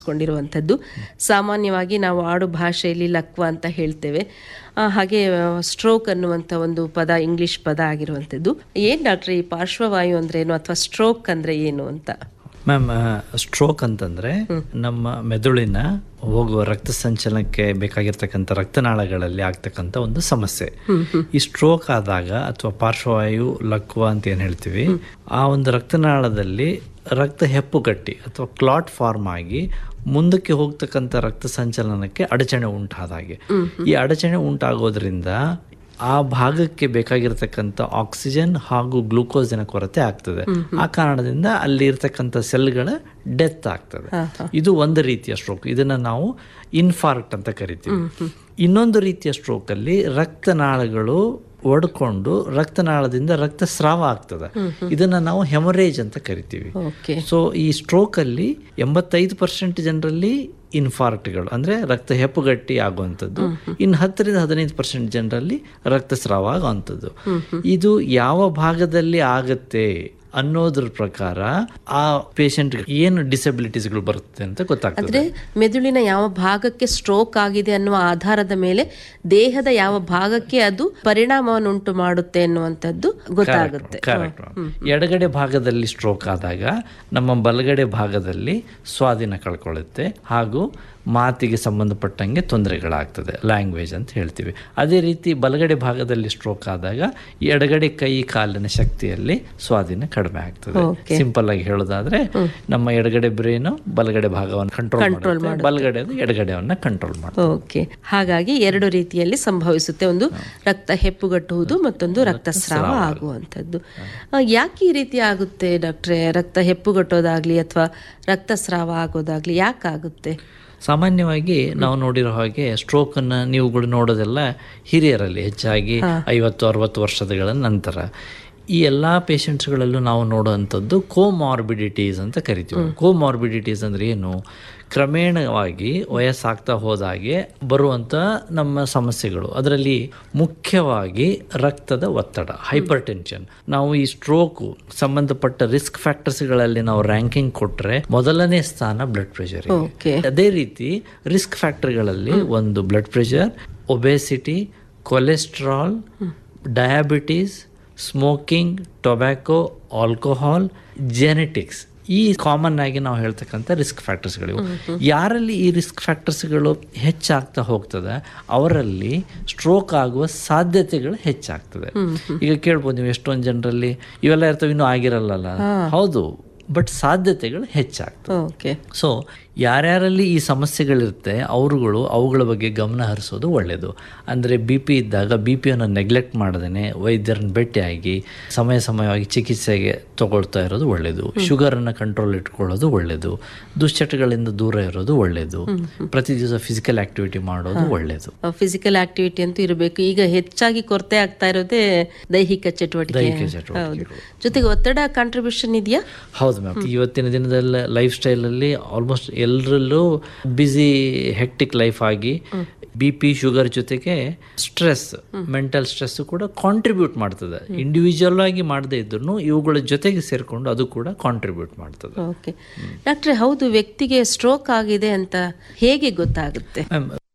ಅಳವಡಿಸ್ಕೊಂಡಿರುವಂಥದ್ದು ಸಾಮಾನ್ಯವಾಗಿ ನಾವು ಆಡು ಭಾಷೆಯಲ್ಲಿ ಲಕ್ವ ಅಂತ ಹೇಳ್ತೇವೆ ಆ, ಹಾಗೆ ಸ್ಟ್ರೋಕ್ ಅನ್ನುವಂಥ ಒಂದು ಪದ ಇಂಗ್ಲಿಷ್ ಪದ ಆಗಿರುವಂಥದ್ದು ಏನ್ ಡಾಕ್ಟ್ರೆ ಈ ಪಾರ್ಶ್ವವಾಯು ಅಂದ್ರೆ ಏನು ಅಥವಾ ಸ್ಟ್ರೋಕ್ ಅಂದ್ರೆ ಏನು ಅಂತ ಮ್ಯಾಮ್ ಸ್ಟ್ರೋಕ್ ಅಂತಂದ್ರೆ ನಮ್ಮ ಮೆದುಳಿನ ಹೋಗುವ ರಕ್ತ ಸಂಚಲನಕ್ಕೆ ಬೇಕಾಗಿರ್ತಕ್ಕಂಥ ರಕ್ತನಾಳಗಳಲ್ಲಿ ಆಗ್ತಕ್ಕಂಥ ಒಂದು ಸಮಸ್ಯೆ ಈ ಸ್ಟ್ರೋಕ್ ಆದಾಗ ಅಥವಾ ಪಾರ್ಶ್ವವಾಯು ಲಕ್ವ ಅಂತ ಏನ್ ಹೇಳ್ತೀವಿ ಆ ಒಂದು ರಕ್ತನಾಳದಲ್ಲಿ ರಕ್ತ ಹೆಪ್ಪುಗಟ್ಟಿ ಅಥವಾ ಕ್ಲಾಟ್ ಫಾರ್ಮ್ ಆಗಿ ಮುಂದಕ್ಕೆ ಹೋಗ್ತಕ್ಕಂಥ ರಕ್ತ ಸಂಚಲನಕ್ಕೆ ಅಡಚಣೆ ಉಂಟಾದಾಗೆ ಈ ಅಡಚಣೆ ಉಂಟಾಗೋದ್ರಿಂದ ಆ ಭಾಗಕ್ಕೆ ಬೇಕಾಗಿರ್ತಕ್ಕಂಥ ಆಕ್ಸಿಜನ್ ಹಾಗೂ ಗ್ಲೂಕೋಸಿನ ಕೊರತೆ ಆಗ್ತದೆ ಆ ಕಾರಣದಿಂದ ಅಲ್ಲಿ ಇರ್ತಕ್ಕಂಥ ಸೆಲ್ಗಳ ಡೆತ್ ಆಗ್ತದೆ ಇದು ಒಂದು ರೀತಿಯ ಸ್ಟ್ರೋಕ್ ಇದನ್ನ ನಾವು ಇನ್ಫಾರ್ಕ್ಟ್ ಅಂತ ಕರಿತೀವಿ ಇನ್ನೊಂದು ರೀತಿಯ ಸ್ಟ್ರೋಕ್ ಅಲ್ಲಿ ರಕ್ತನಾಳಗಳು ಒಡ್ಕೊಂಡು ರಕ್ತನಾಳದಿಂದ ರಕ್ತಸ್ರಾವ ಆಗ್ತದೆ ಇದನ್ನ ನಾವು ಹೆಮರೇಜ್ ಅಂತ ಕರಿತೀವಿ ಓಕೆ ಸೊ ಈ ಸ್ಟ್ರೋಕ್ ಅಲ್ಲಿ ಎಂಬತ್ತೈದು ಪರ್ಸೆಂಟ್ ಜನರಲ್ಲಿ ಇನ್ಫಾರ್ಕ್ಟ್ಗಳು ಅಂದ್ರೆ ರಕ್ತ ಹೆಪ್ಪುಗಟ್ಟಿ ಆಗುವಂಥದ್ದು ಇನ್ನು ಹತ್ತರಿಂದ ಹದಿನೈದು ಪರ್ಸೆಂಟ್ ಜನರಲ್ಲಿ ರಕ್ತಸ್ರಾವ ಆಗುವಂಥದ್ದು ಇದು ಯಾವ ಭಾಗದಲ್ಲಿ ಆಗತ್ತೆ ಅನ್ನೋದ್ರ ಪ್ರಕಾರ ಆ ಪೇಷಂಟ್ ಏನು ಡಿಸಬಿಲಿಟೀಸ್ಗಳು ಬರುತ್ತೆ ಅಂತ ಗೊತ್ತಾಗ್ತದೆ ಅಂದ್ರೆ ಮೆದುಳಿನ ಯಾವ ಭಾಗಕ್ಕೆ ಸ್ಟ್ರೋಕ್ ಆಗಿದೆ ಅನ್ನುವ ಆಧಾರದ ಮೇಲೆ ದೇಹದ ಯಾವ ಭಾಗಕ್ಕೆ ಅದು ಪರಿಣಾಮವನ್ನುಂಟು ಮಾಡುತ್ತೆ ಅನ್ನುವಂಥದ್ದು ಗೊತ್ತಾಗುತ್ತೆ ಕರೆಕ್ಟ್ ಎಡಗಡೆ ಭಾಗದಲ್ಲಿ ಸ್ಟ್ರೋಕ್ ಆದಾಗ ನಮ್ಮ ಬಲಗಡೆ ಭಾಗದಲ್ಲಿ ಸ್ವಾಧೀನ ಕಳ್ಕೊಳ್ಳುತ್ತೆ ಹಾಗೂ ಮಾತಿಗೆ ಸಂಬಂಧಪಟ್ಟಂಗೆ ತೊಂದರೆಗಳಾಗ್ತದೆ ಲ್ಯಾಂಗ್ವೇಜ್ ಅಂತ ಹೇಳ್ತೀವಿ ಅದೇ ರೀತಿ ಬಲಗಡೆ ಭಾಗದಲ್ಲಿ ಸ್ಟ್ರೋಕ್ ಆದಾಗ ಎಡಗಡೆ ಕೈ ಕಾಲಿನ ಶಕ್ತಿಯಲ್ಲಿ ಸ್ವಾಧೀನ ಕಡಿಮೆ ಆಗ್ತದೆ ಸಿಂಪಲ್ ಆಗಿ ಹೇಳೋದಾದ್ರೆ ನಮ್ಮ ಎಡಗಡೆ ಬ್ರೇನು ಬಲಗಡೆ ಭಾಗವನ್ನು ಕಂಟ್ರೋಲ್ ಮಾಡುತ್ತೆ ಬಲಗಡೆ ಎಡಗಡೆಯನ್ನ ಕಂಟ್ರೋಲ್ ಮಾಡುತ್ತೆ ಓಕೆ ಹಾಗಾಗಿ ಎರಡು ರೀತಿಯಲ್ಲಿ ಸಂಭವಿಸುತ್ತೆ ಒಂದು ರಕ್ತ ಹೆಪ್ಪುಗಟ್ಟುವುದು ಮತ್ತೊಂದು ರಕ್ತಸ್ರಾವ ಆಗುವಂಥದ್ದು ಆ, ಯಾಕೆ ಈ ರೀತಿ ಆಗುತ್ತೆ ಡಾಕ್ಟ್ರೆ ರಕ್ತ ಹೆಪ್ಪುಗಟ್ಟೋದಾಗ್ಲಿ ಅಥವಾ ರಕ್ತಸ್ರಾವ ಆಗೋದಾಗ್ಲಿ ಯಾಕಾಗುತ್ತೆ ಸಾಮಾನ್ಯವಾಗಿ ನಾವು ನೋಡಿರೋ ಹಾಗೆ ಸ್ಟ್ರೋಕ್ ಅನ್ನ ನೀವುಗಳು ನೋಡೋದೆಲ್ಲ ಹಿರಿಯರಲ್ಲಿ ಹೆಚ್ಚಾಗಿ ಐವತ್ತು ಅರವತ್ತು ವರ್ಷಗಳ ನಂತರ ಈ ಎಲ್ಲ ಪೇಷಂಟ್ಸ್ಗಳಲ್ಲೂ ನಾವು ನೋಡುವಂಥದ್ದು ಕೋಮಾರ್ಬಿಡಿಟೀಸ್ ಅಂತ ಕರಿತೀವಿ ಕೋಮಾರ್ಬಿಡಿಟೀಸ್ ಅಂದ್ರೆ ಏನು ಕ್ರಮೇಣವಾಗಿ ವಯಸ್ಸಾಗ್ತಾ ಹೋದಾಗೆ ಬರುವಂಥ ನಮ್ಮ ಸಮಸ್ಯೆಗಳು ಅದರಲ್ಲಿ ಮುಖ್ಯವಾಗಿ ರಕ್ತದ ಒತ್ತಡ ಹೈಪರ್ ಟೆನ್ಷನ್ ನಾವು ಈ ಸ್ಟ್ರೋಕು ಸಂಬಂಧಪಟ್ಟ ರಿಸ್ಕ್ ಫ್ಯಾಕ್ಟರ್ಸ್ಗಳಲ್ಲಿ ನಾವು ರ್ಯಾಂಕಿಂಗ್ ಕೊಟ್ರೆ ಮೊದಲನೇ ಸ್ಥಾನ ಬ್ಲಡ್ ಪ್ರೆಷರ್ ಓಕೆ ಅದೇ ರೀತಿ ರಿಸ್ಕ್ ಫ್ಯಾಕ್ಟರ್ಗಳಲ್ಲಿ ಒಂದು blood pressure obesity cholesterol diabetes smoking tobacco alcohol genetics ಈ ಕಾಮನ್ ಆಗಿ ನಾವು ಹೇಳ್ತಕ್ಕಂಥ ರಿಸ್ಕ್ ಫ್ಯಾಕ್ಟರ್ಸ್ಗಳಿವು ಯಾರಲ್ಲಿ ಈ ರಿಸ್ಕ್ ಫ್ಯಾಕ್ಟರ್ಸ್ಗಳು ಹೆಚ್ಚಾಗ್ತಾ ಹೋಗ್ತದೆ ಅವರಲ್ಲಿ ಸ್ಟ್ರೋಕ್ ಆಗುವ ಸಾಧ್ಯತೆಗಳು ಹೆಚ್ಚಾಗ್ತದೆ ಈಗ ಕೇಳ್ಬೋದು ನೀವು ಎಷ್ಟೊಂದು ಜನರಲ್ಲಿ ಇವೆಲ್ಲ ಇರ್ತವೆ ಇನ್ನೂ ಆಗಿರಲ್ಲ ಹೌದು ಬಟ್ ಸಾಧ್ಯತೆಗಳು ಹೆಚ್ಚಾಗ್ತವೆ ಓಕೆ ಸೊ ಯಾರ್ಯಾರಲ್ಲಿ ಈ ಸಮಸ್ಯೆಗಳಿರುತ್ತೆ ಅವರುಗಳು ಅವುಗಳ ಬಗ್ಗೆ ಗಮನ ಹರಿಸೋದು ಒಳ್ಳೆಯದು ಅಂದರೆ ಬಿ ಪಿ ಇದ್ದಾಗ ಬಿ ಪಿಯನ್ನು ನೆಗ್ಲೆಕ್ಟ್ ಮಾಡದೇನೆ ವೈದ್ಯರನ್ನ ಭೇಟಿಯಾಗಿ ಸಮಯ ಸಮಯವಾಗಿ ಚಿಕಿತ್ಸೆಗೆ ತಗೊಳ್ತಾ ಇರೋದು ಒಳ್ಳೆಯದು ಶುಗರನ್ನು ಕಂಟ್ರೋಲ್ ಇಟ್ಕೊಳ್ಳೋದು ಒಳ್ಳೆಯದು ದುಶ್ಚಟಗಳಿಂದ ದೂರ ಇರೋದು ಒಳ್ಳೆಯದು ಪ್ರತಿ ದಿವಸ ಫಿಸಿಕಲ್ ಆಕ್ಟಿವಿಟಿ ಮಾಡೋದು ಒಳ್ಳೆಯದು ಫಿಸಿಕಲ್ ಆಕ್ಟಿವಿಟಿ ಅಂತೂ ಇರಬೇಕು ಈಗ ಹೆಚ್ಚಾಗಿ ಕೊರತೆ ಆಗ್ತಾ ಇರೋದೇ ದೈಹಿಕ ಚಟುವಟಿಕೆ ದೈಹಿಕ ಹೌದು ಚಟುವಟಿಕೆಗಳು. ಜೊತೆಗೆ ಒತ್ತಡ ಕಾಂಟ್ರಿಬ್ಯೂಷನ್ ಇದೆಯಾ ಹೌದು ಮ್ಯಾಮ್ ಇವತ್ತಿನ ದಿನದಲ್ಲಿ ಲೈಫ್ ಸ್ಟೈಲಲ್ಲಿ ಆಲ್ಮೋಸ್ಟ್ ಎಲ್ಲರಲ್ಲೂ ಬ್ಯುಸಿ ಹೆಕ್ಟಿಕ್ ಲೈಫ್ ಆಗಿ ಬಿ ಪಿ ಶುಗರ್ ಜೊತೆಗೆ ಸ್ಟ್ರೆಸ್ ಮೆಂಟಲ್ ಸ್ಟ್ರೆಸ್ ಕೂಡ ಕಾಂಟ್ರಿಬ್ಯೂಟ್ ಮಾಡ್ತದೆ ಇಂಡಿವಿಜುವಲ್ ಆಗಿ ಮಾಡದೇ ಇದ್ರು ಇವುಗಳ ಜೊತೆಗೆ ಸೇರಿಕೊಂಡು ಅದು ಕೂಡ ಕಾಂಟ್ರಿಬ್ಯೂಟ್ ಮಾಡ್ತದೆ ಓಕೆ ಡಾಕ್ಟ್ರೆ ಹೌದು ವ್ಯಕ್ತಿಗೆ ಸ್ಟ್ರೋಕ್ ಆಗಿದೆ ಅಂತ ಹೇಗೆ ಗೊತ್ತಾಗುತ್ತೆ ಮ್ಯಾಮ್